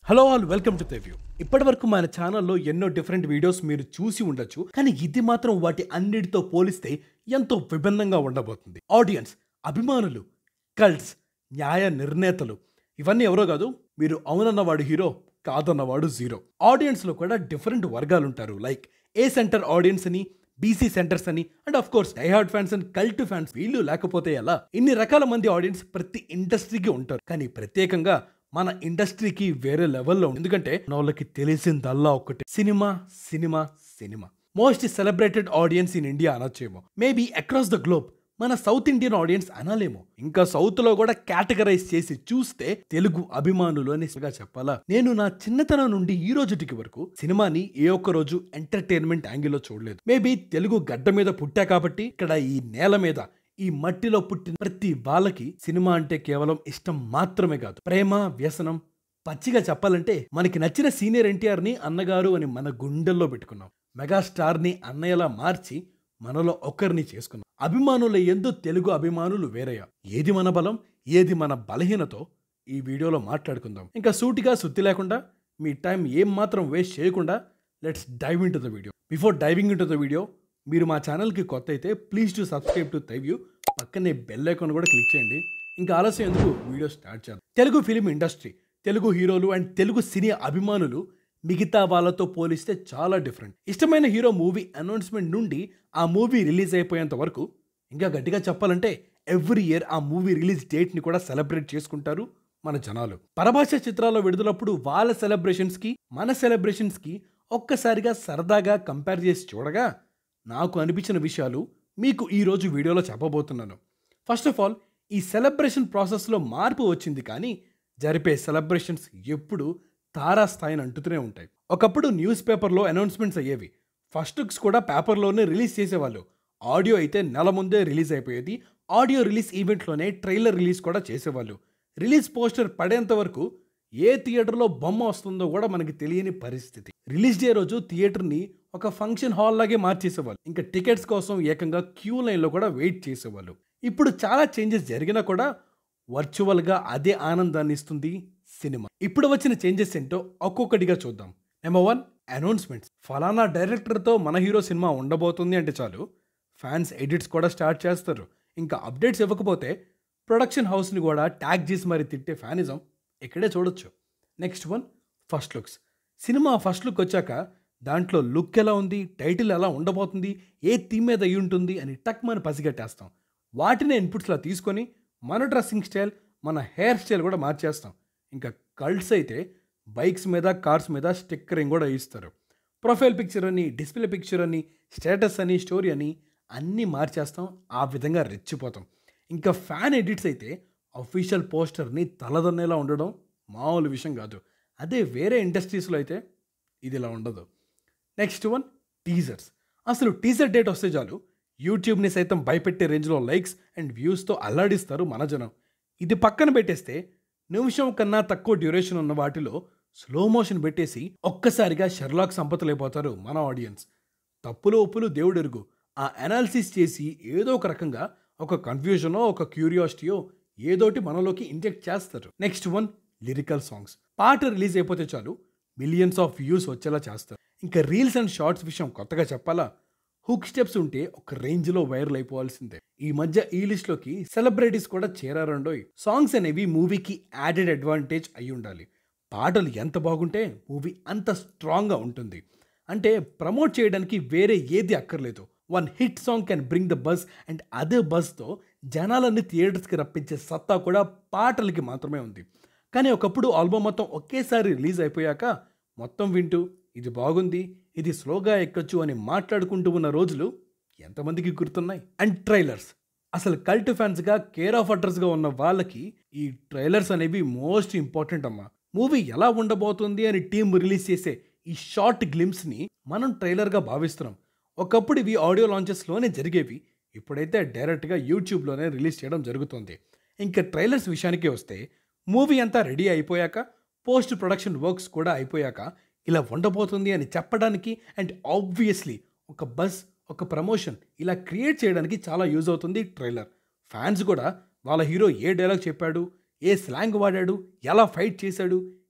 Hello all welcome to view ఇప్పటి వరకు మన ఛానల్లో ఎన్నో డిఫరెంట్ వీడియోస్ మీరు చూసి ఉండొచ్చు కానీ ఇది మాత్రం వాటి అన్నిటితో పోలిస్తే ఎంతో విభిన్నంగా ఉండబోతుంది ఆడియన్స్ అభిమానులు కల్ట్స్ న్యాయ నిర్ణేతలు ఇవన్నీ ఎవరో కాదు మీరు అవునన్నవాడు హీరో కాదన్నవాడు జీరో ఆడియన్స్లో కూడా డిఫరెంట్ వర్గాలు ఉంటారు లైక్ ఏ సెంటర్ ఆడియన్స్ అని బీసీ సెంటర్స్ అని and of course diehard fans and cult fans వీళ్ళు లేకపోతే ఎలా ఇన్ని రకాల మంది ఆడియన్స్ ప్రతి ఇండస్ట్రీకి ఉంటారు కానీ ప్రత్యేకంగా మన ఇండస్ట్రీకి వేరే లెవెల్లో ఉంది. ఎందుకంటే మన వాళ్ళకి తెలిసిందల్లా ఒకటి cinema cinema cinema most celebrated audience in India అనొచ్చేమో మేబీ అక్రాస్ ద గ్లోబ్ మన సౌత్ ఇండియన్ ఆడియన్స్ అనలేమో ఇంకా సౌత్ లో కూడా కేటగరైజ్ చేసి చూస్తే తెలుగు అభిమానులు అని గా చెప్పాలా నేను నా చిన్నతనం నుండి ఈ రోజుటికి వరకు సినిమాని ఏ ఒక్క రోజు ఎంటర్టైన్మెంట్ యాంగిల్లో చూడలేదు మేబీ తెలుగు గడ్డ మీద పుట్టా కాబట్టి ఇక్కడ ఈ నేల మీద ఈ మట్టిలో పుట్టిన ప్రతి వాళ్ళకి సినిమా అంటే కేవలం ఇష్టం మాత్రమే కాదు ప్రేమ వ్యసనం పచ్చిగా చెప్పాలంటే మనకి నచ్చిన సీనియర్ ఎన్టీఆర్ ని అన్నగారు అని మన గుండెల్లో పెట్టుకున్నాం మెగాస్టార్ ని అన్నయ్యలా మార్చి మనలో ఒక్కరిని చేసుకున్నాం అభిమానుల ఎందు తెలుగు అభిమానులు వేరయ్యా ఏది మన బలం ఏది మన బలహీనతో ఈ వీడియోలో మాట్లాడుకుందాం ఇంకా సూటిగా సుత్తి లేకుండా మీ టైం ఏం మాత్రం వేస్ట్ చేయకుండా let's dive into the video before diving into the video మీరు మా ఛానల్కి కొత్త అయితే ప్లీజ్ టు సబ్స్క్రైబ్ టు తైవ్యూ పక్కనే బెల్ ఐకాన్ కూడా క్లిక్ చేయండి ఇంకా ఆలస్యం ఎందుకు వీడియో స్టార్ట్ చేద్దాం తెలుగు ఫిలిం ఇండస్ట్రీ తెలుగు హీరోలు అండ్ తెలుగు సినీ అభిమానులు మిగతా వాళ్ళతో పోలిస్తే చాలా డిఫరెంట్ ఇష్టమైన హీరో మూవీ అనౌన్స్మెంట్ నుండి ఆ మూవీ రిలీజ్ అయిపోయేంత వరకు ఇంకా గట్టిగా చెప్పాలంటే ఎవ్రీ ఇయర్ ఆ మూవీ రిలీజ్ డేట్ని కూడా సెలబ్రేట్ చేసుకుంటారు మన జనాలు పరభాష చిత్రాల విడుదలప్పుడు వాళ్ళ సెలబ్రేషన్స్కి మన సెలబ్రేషన్స్కి ఒక్కసారిగా సరదాగా కంపేర్ చేసి చూడగా నాకు అనిపించిన విషయాలు మీకు ఈరోజు వీడియోలో చెప్పబోతున్నాను ఫస్ట్ ఆఫ్ ఆల్ ఈ సెలబ్రేషన్ ప్రాసెస్లో మార్పు వచ్చింది కానీ జరిపే సెలబ్రేషన్స్ ఎప్పుడు తారాస్థాయిని అంటుతూనే ఉంటాయి ఒకప్పుడు న్యూస్ పేపర్లో అనౌన్స్మెంట్స్ అయ్యేవి ఫస్ట్ లుక్స్ కూడా పేపర్లోనే రిలీజ్ చేసేవాళ్ళు ఆడియో అయితే నెల ముందే రిలీజ్ అయిపోయేది ఆడియో రిలీజ్ ఈవెంట్లోనే ట్రైలర్ రిలీజ్ కూడా చేసేవాళ్ళు రిలీజ్ పోస్టర్ పడేంత వరకు ఏ థియేటర్లో బొమ్మ వస్తుందో కూడా మనకి తెలియని పరిస్థితి రిలీజ్ డే రోజు థియేటర్ని ఒక ఫంక్షన్ హాల్ లాగే మార్చేసేవాళ్ళు ఇంకా టికెట్స్ కోసం ఏకంగా క్యూ లైన్లో కూడా వెయిట్ చేసేవాళ్ళు ఇప్పుడు చాలా చేంజెస్ జరిగినా కూడా వర్చువల్గా అదే ఆనందాన్ని ఇస్తుంది సినిమా ఇప్పుడు వచ్చిన చేంజెస్ ఏంటో ఒక్కొక్కటిగా చూద్దాం నెంబర్ వన్ అనౌన్స్మెంట్స్ ఫలానా డైరెక్టర్తో మన హీరో సినిమా ఉండబోతుంది అంటే చాలు ఫ్యాన్స్ ఎడిట్స్ కూడా స్టార్ట్ చేస్తారు ఇంకా అప్డేట్స్ ఇవ్వకపోతే ప్రొడక్షన్ హౌస్ని కూడా ట్యాగ్ చేసి మరి తిట్టే ఫ్యానిజం ఇక్కడే చూడొచ్చు next one first looks cinema first look వచ్చాక దాంట్లో లుక్ ఎలా ఉంది టైటిల్ ఎలా ఉండబోతుంది ఏ థీమ్ మీద అయి ఉంటుంది అని టక్ మన పసిగట్టేస్తాం వాటిని ఇన్పుట్స్లా తీసుకొని మన డ్రెస్సింగ్ స్టైల్ మన హెయిర్ స్టైల్ కూడా మార్చేస్తాం ఇంకా కల్ట్స్ అయితే బైక్స్ మీద కార్స్ మీద స్టిక్కరింగ్ కూడా ఇస్తారు ప్రొఫైల్ పిక్చర్ అని డిస్ప్లే పిక్చర్ అని స్టేటస్ అని స్టోరీ అని అన్నీ మార్చేస్తాం ఆ విధంగా రెచ్చిపోతాం ఇంకా ఫ్యాన్ ఎడిట్స్ అయితే అఫీషియల్ పోస్టర్ని తలదన్నేలా ఉండడం మామూలు విషయం కాదు అదే వేరే ఇండస్ట్రీస్లో అయితే ఇది ఇలా ఉండదు నెక్స్ట్ వన్ టీజర్స్ అసలు టీజర్ డేట్ వస్తే చాలు యూట్యూబ్ని సైతం భయపెట్టే రేంజ్లో లైక్స్ అండ్ వ్యూస్తో అల్లాడిస్తారు మన జనం ఇది పక్కన పెట్టేస్తే నిమిషం కన్నా తక్కువ డ్యూరేషన్ ఉన్న వాటిలో స్లో మోషన్ పెట్టేసి ఒక్కసారిగా షెర్లాక్ సంపతలైపోతారు మన ఆడియన్స్ తప్పులు ఒప్పులు దేవుడెరుగు ఆ అనాలిసిస్ చేసి ఏదో ఒక రకంగా ఒక కన్ఫ్యూజనో ఒక క్యూరియాసిటీయో ఏదోటి మనలోకి ఇంజెక్ట్ చేస్తారు నెక్స్ట్ వన్ లిరికల్ సాంగ్స్ పాట రిలీజ్ అయిపోతే చాలు మిలియన్స్ ఆఫ్ వ్యూస్ వచ్చేలా చేస్తారు ఇంకా రీల్స్ అండ్ షార్ట్స్ విషయం కొత్తగా చెప్పాలా హుక్ స్టెప్స్ ఉంటే ఒక రేంజ్లో వైరల్ అయిపోవాల్సిందే ఈ మధ్య ఈ లిస్ట్లోకి సెలబ్రిటీస్ కూడా చేరారండోయ్ సాంగ్స్ అనేవి మూవీకి యాడెడ్ అడ్వాంటేజ్ అయి ఉండాలి పాటలు ఎంత బాగుంటే మూవీ అంత స్ట్రాంగ్గా ఉంటుంది అంటే ప్రమోట్ చేయడానికి వేరే ఏది అక్కర్లేదు one hit song can bring the buzz and అదే బస్తో జనాలన్నీ థియేటర్స్కి రప్పించే సత్తా కూడా పాటలకి మాత్రమే ఉంది కానీ ఒకప్పుడు ఆల్బమ్ మొత్తం ఒకేసారి రిలీజ్ అయిపోయాక మొత్తం వింటూ ఇది బాగుంది ఇది స్లోగా ఎక్కొచ్చు అని మాట్లాడుకుంటూ ఉన్న రోజులు ఎంతమందికి గుర్తున్నాయి అండ్ ట్రైలర్స్ అసలు కల్ట్ ఫ్యాన్స్గా కేర్ ఆఫ్ అడ్రస్గా ఉన్న వాళ్ళకి ఈ ట్రైలర్స్ అనేవి మోస్ట్ ఇంపార్టెంట్ అమ్మా మూవీ ఎలా ఉండబోతుంది అని టీం రిలీజ్ చేసే ఈ షార్ట్ గ్లిమ్స్ని మనం ట్రైలర్గా భావిస్తున్నాం ఒకప్పుడు ఇవి ఆడియో లాంచెస్లోనే జరిగేవి ఇప్పుడైతే డైరెక్ట్గా యూట్యూబ్లోనే రిలీజ్ చేయడం జరుగుతుంది ఇంకా ట్రైలర్స్ విషయానికి వస్తే మూవీ అంతా రెడీ అయిపోయాక పోస్ట్ ప్రొడక్షన్ వర్క్స్ కూడా అయిపోయాక ఇలా ఉండబోతుంది అని చెప్పడానికి అండ్ ఆబ్వియస్లీ ఒక బస్ ఒక ప్రమోషన్ ఇలా క్రియేట్ చేయడానికి చాలా యూజ్ అవుతుంది ట్రైలర్ ఫ్యాన్స్ కూడా వాళ్ళ హీరో ఏ డైలాగ్ చెప్పాడు ఏ స్లాంగ్ వాడాడు ఎలా ఫైట్ చేశాడు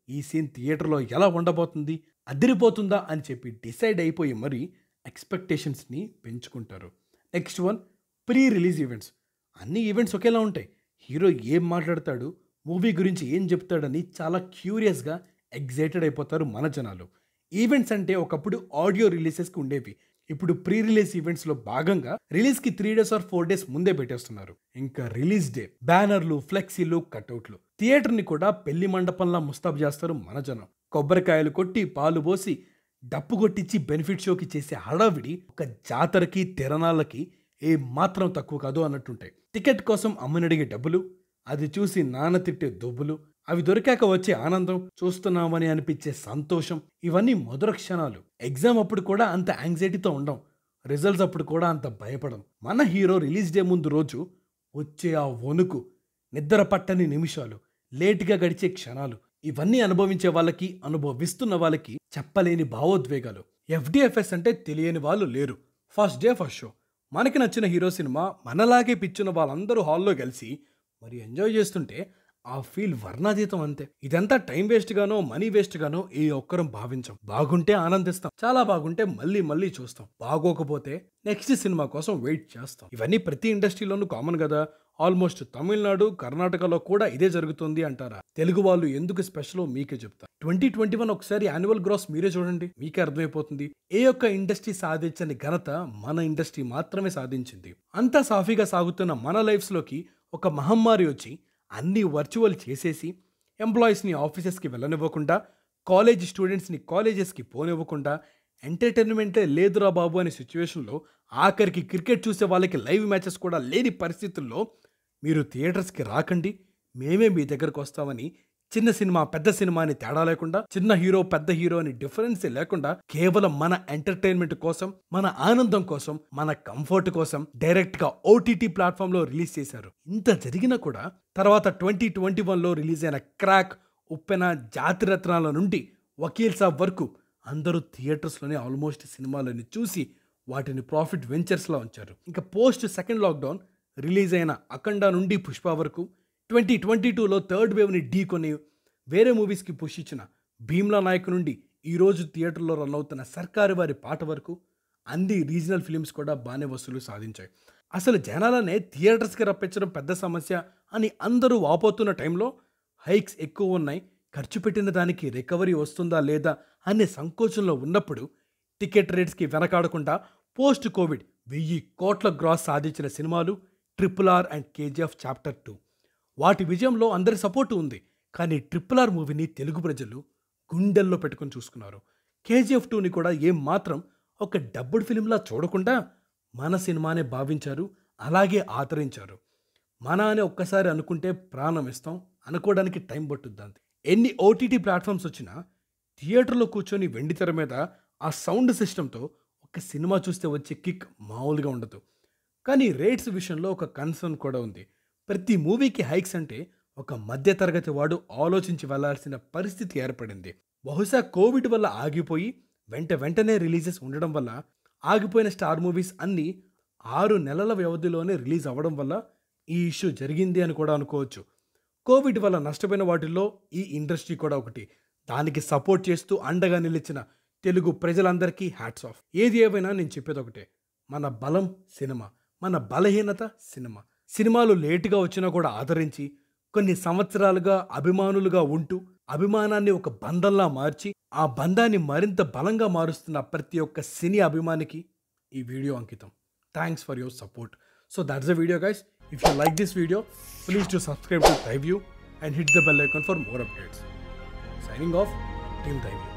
ఈ సీన్ థియేటర్లో ఎలా ఉండబోతుంది అదిరిపోతుందా అని చెప్పి డిసైడ్ అయిపోయి మరి ఎక్స్పెక్టేషన్స్ని పెంచుకుంటారు next one pre release events అన్ని ఈవెంట్స్ ఒకేలా ఉంటాయి హీరో ఏం మాట్లాడతాడు మూవీ గురించి ఏం చెప్తాడని చాలా క్యూరియస్గా ఎగ్జైటెడ్ అయిపోతారు మన జనాలు ఈవెంట్స్ అంటే ఒకప్పుడు ఆడియో రిలీజెస్కి ఉండేవి ఇప్పుడు ప్రీ రిలీజ్ ఈవెంట్స్లో భాగంగా రిలీజ్కి three days or four days ముందే పెట్టేస్తున్నారు ఇంకా రిలీజ్ డే బ్యానర్లు ఫ్లెక్సీలు కట్అవుట్లు థియేటర్ని కూడా పెళ్లి మండపంలా ముస్తాబు చేస్తారు మన జనం కొబ్బరికాయలు కొట్టి పాలు పోసి డప్పు కొట్టించి బెనిఫిట్ షోకి చేసే హడావిడి ఒక జాతరకి తిరణాలకి ఏ మాత్రం తక్కువ కాదు అన్నట్టుంటాయి టికెట్ కోసం అమ్మనడిగే డబ్బులు అది చూసి నాన్న తిట్టే దొబ్బులు అవి దొరికాక వచ్చే ఆనందం చూస్తున్నామని అనిపించే సంతోషం ఇవన్నీ మధుర క్షణాలు ఎగ్జామ్ అప్పుడు కూడా అంత యాంగ్జైటీతో ఉండం రిజల్ట్స్ అప్పుడు కూడా అంత భయపడం మన హీరో రిలీజ్ డే ముందు రోజు వచ్చే ఆ వణుకు నిద్ర పట్టని నిమిషాలు లేటుగా గడిచే క్షణాలు ఇవన్నీ అనుభవించే వాళ్ళకి అనుభవిస్తున్న వాళ్ళకి చెప్పలేని భావోద్వేగాలు ఎఫ్డిఎఫ్ఎస్ అంటే తెలియని వాళ్ళు లేరు ఫస్ట్ డే ఫస్ట్ షో మనకి నచ్చిన హీరో సినిమా మనలాగే పిచ్చున్న వాళ్ళందరూ హాల్లో కలిసి మరి ఎంజాయ్ చేస్తుంటే ఆ ఫీల్ వర్ణాతీతం అంతే ఇదంతా టైం వేస్ట్ గానో మనీ వేస్ట్ గానో ఏ ఒక్కరం భావించం బాగుంటే ఆనందిస్తాం చాలా బాగుంటే మళ్ళీ మళ్ళీ చూస్తాం బాగోకపోతే నెక్స్ట్ సినిమా కోసం వెయిట్ చేస్తాం ఇవన్నీ ప్రతి ఇండస్ట్రీలోనూ కామన్ కదా ఆల్మోస్ట్ తమిళనాడు కర్ణాటకలో కూడా ఇదే జరుగుతుంది అంటారా తెలుగు వాళ్ళు ఎందుకు స్పెషల్ మీకే చెప్తా ట్వంటీ ట్వంటీ వన్ ఒకసారి యాన్యువల్ గ్రాస్ మీరే చూడండి మీకే అర్థమైపోతుంది ఏ ఒక్క ఇండస్ట్రీ సాధించని ఘనత మన ఇండస్ట్రీ మాత్రమే సాధించింది అంతా సాఫీగా సాగుతున్న మన లైఫ్స్ లోకి ఒక మహమ్మారి వచ్చి అన్ని వర్చువల్ చేసేసి ఎంప్లాయీస్ని ఆఫీసెస్కి వెళ్ళనివ్వకుండా కాలేజ్ స్టూడెంట్స్ని కాలేజెస్కి పోనివ్వకుండా ఎంటర్టైన్మెంటే లేదురా బాబు అనే సిచ్యువేషన్లో ఆఖరికి క్రికెట్ చూసే వాళ్ళకి లైవ్ మ్యాచెస్ కూడా లేని పరిస్థితుల్లో మీరు థియేటర్స్కి రాకండి మేమే మీ దగ్గరకు వస్తామని చిన్న సినిమా పెద్ద సినిమా అని తేడా లేకుండా చిన్న హీరో పెద్ద హీరో అని డిఫరెన్స్ లేకుండా కేవలం మన ఎంటర్టైన్మెంట్ కోసం మన ఆనందం కోసం మన కంఫర్ట్ కోసం డైరెక్ట్ గా ఓటీటీ ప్లాట్ఫామ్ లో రిలీజ్ చేశారు ఇంత జరిగినా కూడా తర్వాత ట్వంటీ ట్వంటీ వన్ లో రిలీజ్ అయిన క్రాక్ ఉప్పెన జాతిరత్నాల నుండి వకీల్ సాబ్ వరకు అందరూ థియేటర్స్లోనే ఆల్మోస్ట్ సినిమాలని చూసి వాటిని ప్రాఫిట్ వెంచర్స్లో ఉంచారు ఇంకా పోస్ట్ సెకండ్ లాక్డౌన్ రిలీజ్ అయిన అఖండ నుండి పుష్ప వరకు ట్వంటీ ట్వంటీ టూలో థర్డ్ వేవ్ని ఢీకొని వేరే మూవీస్కి పుష్ ఇచ్చిన భీమ్లా నాయక్ నుండి ఈరోజు థియేటర్లో రన్ అవుతున్న సర్కారు వారి పాట వరకు అన్ని రీజనల్ ఫిలిమ్స్ కూడా బాగానే వసూలు సాధించాయి అసలు జనాలనే థియేటర్స్కి రప్పించడం పెద్ద సమస్య అని అందరూ వాపోతున్న టైంలో హైక్స్ ఎక్కువ ఉన్నాయి ఖర్చు పెట్టిన దానికి రికవరీ వస్తుందా లేదా అనే సంకోచంలో ఉన్నప్పుడు టికెట్ రేట్స్కి వెనకాడకుండా పోస్ట్ కోవిడ్ వెయ్యి కోట్ల గ్రాస్ సాధించిన సినిమాలు triple R and KGF chapter two వాటి విజయంలో అందరి సపోర్టు ఉంది కానీ ట్రిపుల్ ఆర్ మూవీని తెలుగు ప్రజలు గుండెల్లో పెట్టుకొని చూసుకున్నారు కేజీఎఫ్ టూని కూడా ఏం మాత్రం ఒక డబ్బుడ్ ఫిలింలా చూడకుండా మన సినిమానే భావించారు అలాగే ఆదరించారు మన అని ఒక్కసారి అనుకుంటే ప్రాణం ఇస్తాం అనుకోవడానికి టైం పట్టుద్ది అంతే ఎన్ని ఓటీటీ ప్లాట్ఫామ్స్ వచ్చినా థియేటర్లో కూర్చొని వెండి తెర మీద ఆ సౌండ్ సిస్టంతో ఒక సినిమా చూస్తే వచ్చే కిక్ మామూలుగా ఉండదు కానీ రేట్స్ విషయంలో ఒక కన్సర్న్ కూడా ఉంది ప్రతి మూవీకి హైక్స్ అంటే ఒక మధ్యతరగతి వాడు ఆలోచించి వెళ్లాల్సిన పరిస్థితి ఏర్పడింది బహుశా కోవిడ్ వల్ల ఆగిపోయి వెంట వెంటనే రిలీజెస్ ఉండడం వల్ల ఆగిపోయిన స్టార్ మూవీస్ అన్నీ ఆరు నెలల వ్యవధిలోనే రిలీజ్ అవ్వడం వల్ల ఈ ఇష్యూ జరిగింది అని కూడా అనుకోవచ్చు కోవిడ్ వల్ల నష్టపోయిన వాటిల్లో ఈ ఇండస్ట్రీ కూడా ఒకటి దానికి సపోర్ట్ చేస్తూ అండగా నిలిచిన తెలుగు ప్రజలందరికీ హ్యాట్స్ ఆఫ్ ఏది ఏవైనా నేను చెప్పేది ఒకటే మన బలం సినిమా మన బలహీనత సినిమా సినిమాలు లేటుగా వచ్చినా కూడా ఆదరించి కొన్ని సంవత్సరాలుగా అభిమానులుగా ఉంటూ అభిమానాన్ని ఒక బంధంలా మార్చి ఆ బంధాన్ని మరింత బలంగా మారుస్తున్న ప్రతి ఒక్క సినీ అభిమానికి ఈ వీడియో అంకితం thanks for your support so that's the video guys if you like this video please to subscribe to Thyview and hit the bell icon for more updates signing off team థైవ్యూ